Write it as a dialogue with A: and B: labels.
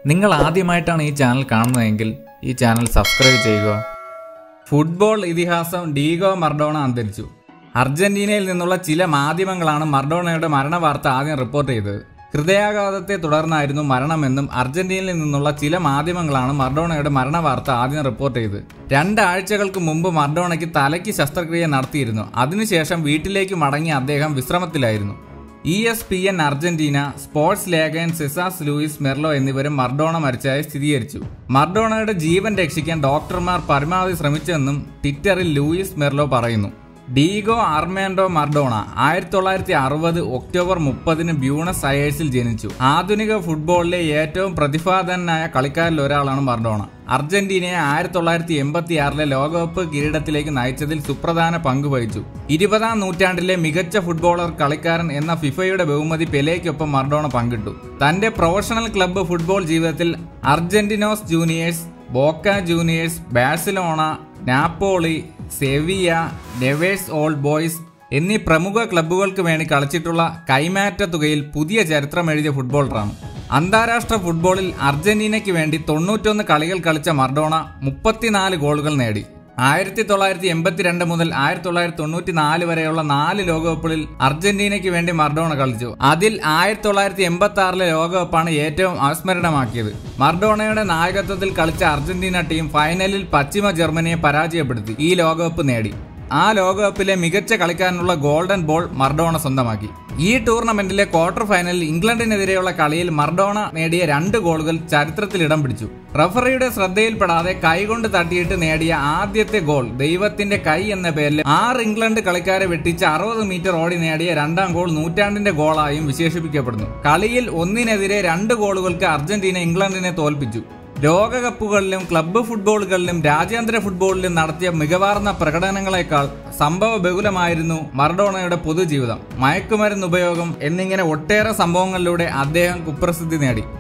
A: നിങ്ങൾ ആദ്യമായിട്ടാണ് ഈ ചാനൽ കാണുന്നതെങ്കിൽ ഈ ചാനൽ സബ്സ്ക്രൈബ് ചെയ്യുക ഫുട്ബോൾ ഇതിഹാസം ഡീഗോ മർഡോണ അന്തരിച്ചു അർജന്റീനയിൽ നിന്നുള്ള ചില മാധ്യമങ്ങളാണ് മർഡോണയുടെ മരണവാർത്ത ആദ്യം റിപ്പോർട്ട് ചെയ്തത് ഹൃദയാഘാതത്തെ തുടർന്നായിരുന്നു മരണമെന്നും അർജന്റീനയിൽ നിന്നുള്ള ചില മാധ്യമങ്ങളാണ് മർഡോണയുടെ മരണവാർത്ത ആദ്യം റിപ്പോർട്ട് ചെയ്തത് രണ്ടാഴ്ചകൾക്ക് മുമ്പ് മർഡോണയ്ക്ക് തലയ്ക്ക് ശസ്ത്രക്രിയ നടത്തിയിരുന്നു അതിനുശേഷം വീട്ടിലേക്ക് മടങ്ങിയ അദ്ദേഹം വിശ്രമത്തിലായിരുന്നു E S P N Argentina sports ലേഖകൻ സിസാസ് ലൂയിസ് മെർലോ എന്നിവരും മർഡോണ മരിച്ചതായി സ്ഥിരീകരിച്ചു മർഡോണയുടെ ജീവൻ രക്ഷിക്കാൻ ഡോക്ടർമാർ പരമാവധി ശ്രമിച്ചെന്നും ട്വിറ്ററിൽ ലൂയിസ് മെർലോ പറയുന്നു ഡീഗോ ആർമാൻഡോ മർഡോണ ആയിരത്തി തൊള്ളായിരത്തി അറുപത് ഒക്ടോബർ മുപ്പതിന് ബ്യൂണസ് അയേഴ്സിൽ ജനിച്ചു ആധുനിക ഫുട്ബോളിലെ ഏറ്റവും പ്രതിഭാധനായ കളിക്കാരിൽ ഒരാളാണ് മർഡോണ അർജന്റീനയെ ആയിരത്തി തൊള്ളായിരത്തി എൺപത്തി ആറിലെ ലോകകപ്പ് കിരീടത്തിലേക്ക് നയിച്ചതിൽ സുപ്രധാന പങ്ക് വഹിച്ചു ഇരുപതാം നൂറ്റാണ്ടിലെ മികച്ച ഫുട്ബോളർ കളിക്കാരൻ എന്ന ഫിഫയുടെ ബഹുമതി പെലേക്കൊപ്പം മർഡോണ പങ്കിട്ടു തന്റെ പ്രൊഫഷണൽ ക്ലബ്ബ് ഫുട്ബോൾ ജീവിതത്തിൽ Argentinos Juniors Boca Juniors Barcelona Napoli Sevilla Newell's old boys എന്നീ പ്രമുഖ ക്ലബ്ബുകൾക്ക് വേണ്ടി കളിച്ചിട്ടുള്ള കൈമാറ്റ തുകയിൽ പുതിയ ചരിത്രം എഴുതിയ ഫുട്ബോളറാണ് അന്താരാഷ്ട്ര ഫുട്ബോളിൽ അർജന്റീനയ്ക്ക് വേണ്ടി തൊണ്ണൂറ്റൊന്ന് കളികൾ കളിച്ച മർഡോണ മുപ്പത്തിനാല് ഗോളുകൾ നേടി ആയിരത്തി തൊള്ളായിരത്തി എൺപത്തിരണ്ട് മുതൽ ആയിരത്തി തൊള്ളായിരത്തി തൊണ്ണൂറ്റി നാല് വരെയുള്ള നാല് ലോകകപ്പുകളിൽ അർജന്റീനയ്ക്ക് വേണ്ടി മർഡോണ കളിച്ചു അതിൽ ആയിരത്തി തൊള്ളായിരത്തി എൺപത്തി ആറിലെ ലോകകപ്പാണ് ഏറ്റവും അവസ്മരണമാക്കിയത് മർഡോണയുടെ നായകത്വത്തിൽ കളിച്ച അർജന്റീന ടീം ഫൈനലിൽ പശ്ചിമ ജർമ്മനിയെ പരാജയപ്പെടുത്തി ഈ ലോകകപ്പ് നേടി ആ ലോകകപ്പിലെ മികച്ച കളിക്കാരനുള്ള ഗോൾഡൻ ബോൾ മർഡോണ സ്വന്തമാക്കി ഈ ടൂർണമെന്റിലെ ക്വാർട്ടർ ഫൈനലിൽ ഇംഗ്ലണ്ടിനെതിരെയുള്ള കളിയിൽ മർഡോണ നേടിയ രണ്ട് ഗോളുകൾ ചരിത്രത്തിൽ ഇടം പിടിച്ചു റഫറിയുടെ ശ്രദ്ധയിൽപ്പെടാതെ കൈകൊണ്ട് തട്ടിയിട്ട് നേടിയ ആദ്യത്തെ ഗോൾ ദൈവത്തിന്റെ കൈ എന്ന പേരിൽ ആറ് ഇംഗ്ലണ്ട് കളിക്കാരെ വെട്ടിച്ച് അറുപത് മീറ്റർ ഓടി നേടിയ രണ്ടാം ഗോൾ നൂറ്റാണ്ടിന്റെ ഗോളായും വിശേഷിപ്പിക്കപ്പെടുന്നു കളിയിൽ ഒന്നിനെതിരെ രണ്ട് ഗോളുകൾക്ക് അർജന്റീന ഇംഗ്ലണ്ടിനെ തോൽപ്പിച്ചു ലോകകപ്പുകളിലും ക്ലബ്ബ് ഫുട്ബോളുകളിലും രാജ്യാന്തര ഫുട്ബോളിലും നടത്തിയ മികവാർന്ന പ്രകടനങ്ങളെക്കാൾ സംഭവ ബഹുലമായിരുന്നു മറഡോണയുടെ പൊതുജീവിതം മയക്കുമരുന്ന് ഉപയോഗം എന്നിങ്ങനെ ഒട്ടേറെ സംഭവങ്ങളിലൂടെ അദ്ദേഹം കുപ്രസിദ്ധി നേടി